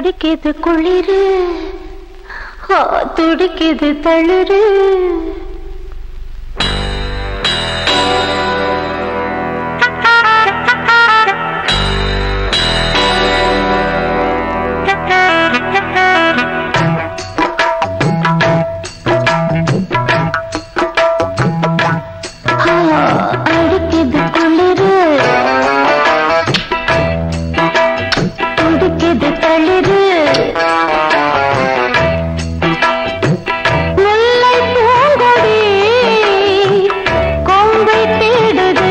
துடிக்குது குளிரு ஆ, துடிக்குது தளிரு ஆ, அடிக்குது குளிரு துடிக்குது தளிரு முல்லை பூங்கொடி கொம்பை தேடுது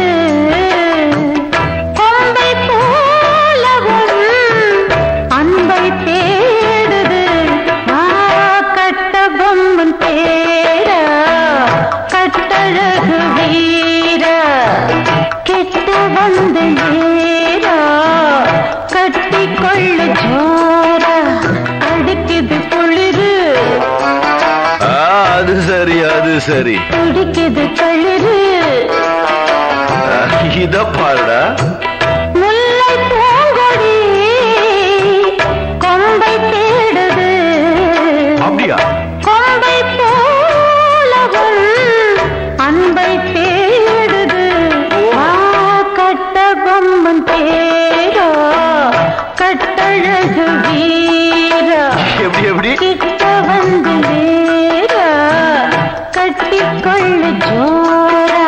கொம்பை போலவும் அன்பை தேடுது ஆ, கட்ட பொம்மன் தேரா கட்டழகு வீரா கெட்ட வந்து நேரா கட்டி கொள்ளு ஜோரா அடிக்குது குளிரு ஆ, அது சரி அது சரி துடிக்குது தளிரு ஆ, இத பாருடா முல்லை பூங்கொடி கொம்பை தேடுது அப்படியா கொம்பை போலவும் அன்பை தேடுது ஆ, கட்ட பொம்மன் தேரா கட்டழகு வீரா எப்படி எப்படி கிட்ட வந்து நேரா கட்டிக்கொள்ளு ஜோரா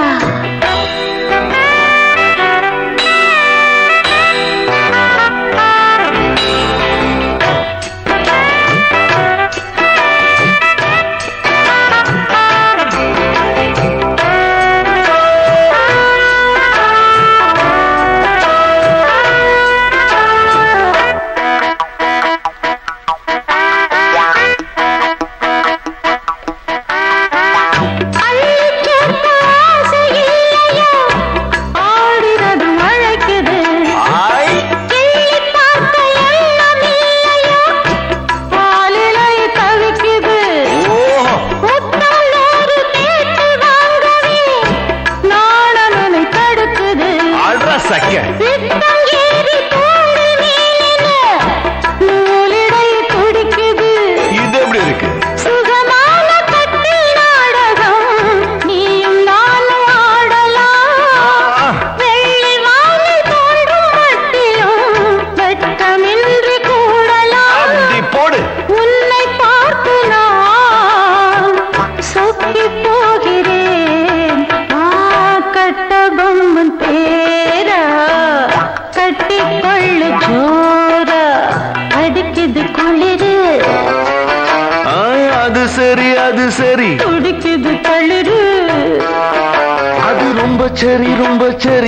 அள்ளிச்சேர்த்த ஆசை இல்லையா? ஆடினது மழைக்குது. ஆய் கிள்ளிப் பார்த்த எண்ணம் இல்லையா? பாலிலை தவிக்குது. ஓஹோ முத்தம் நூறு கேட்டு வாங்கவே நாணமனை தடுக்குது. அட்ரா சக்க சித்தம் ஏறி தோள் மேலின நூலிடை துடிக்குது. இது எப்படி இருக்கு சுகமான கட்டி நாடகம் நீயும் நானும் ஆடலாம் வெள்ளி மாலை தோன்றும் மட்டிலும் வெட்கமின்றி கூடலாம் அப்படி போடு உன்னை பார்த்து நான் சொக்கி போகிறேன் ஆ கட்ட பொம்மன் தேரா கட்டிக்கொள்ளு ஜோரா அடிக்குது குளிரு ஆ, அது சரி அது சரி துடிக்குது தளிரு அது ரொம்ப சரி ரொம்ப சரி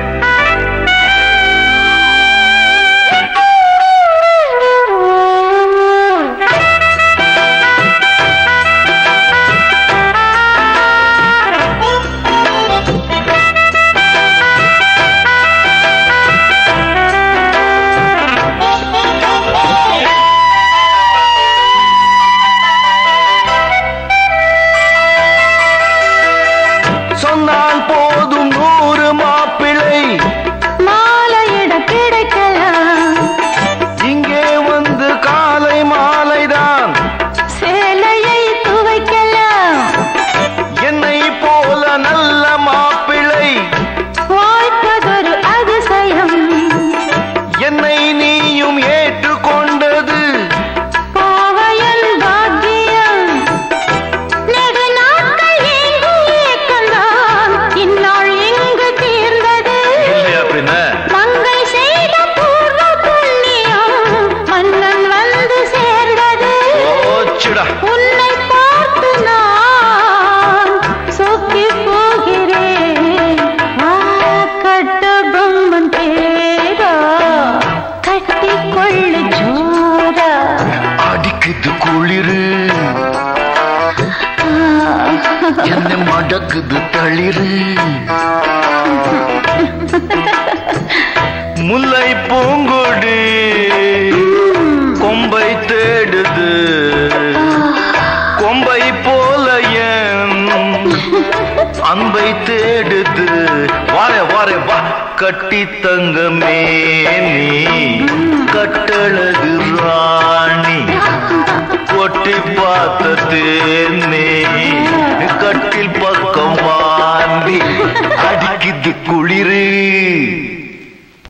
சொன்னால் போதும் நூறு மாப்பிள்ளை மாலையிட கிடைக்கலாம் இங்கே வந்து காலை மாலைதான் சேலையை துவைக்கலாம் என்னை போல நல்ல மாப்பிள்ளை வாய்ப்பதொரு அதிசயம் என்னை நீயும் ஏற்றுக்கொண்டது பாவையல் பாக்கியம் நெடு நாட்கள் ஏங்கும் ஏக்கம்தான் இந்நாள் எங்கு தீர்ந்தது இல்லையா பின்ன மங்கை செய்த பூர்வ புண்ணியம் மன்னன் வந்து சேர்ந்தது ஓச்சுடா உன்னை பார்த்து நான் சொக்கி போகிறேன் ஆ, கட்ட பொம்மன் தேரா கட்டிக்கொள்ளு ஜோரா அடிக்குது குளிரு என்ன மடக்குது தளிரு முல்லை பூங்கொடி கொம்பை தேடுது கொம்பை போல என் அன்பை தேடுது வாரே வாரே வா கட்டி தங்கமே நீ கட்டழகு ராணி கொட்டி பார்த்த தேனே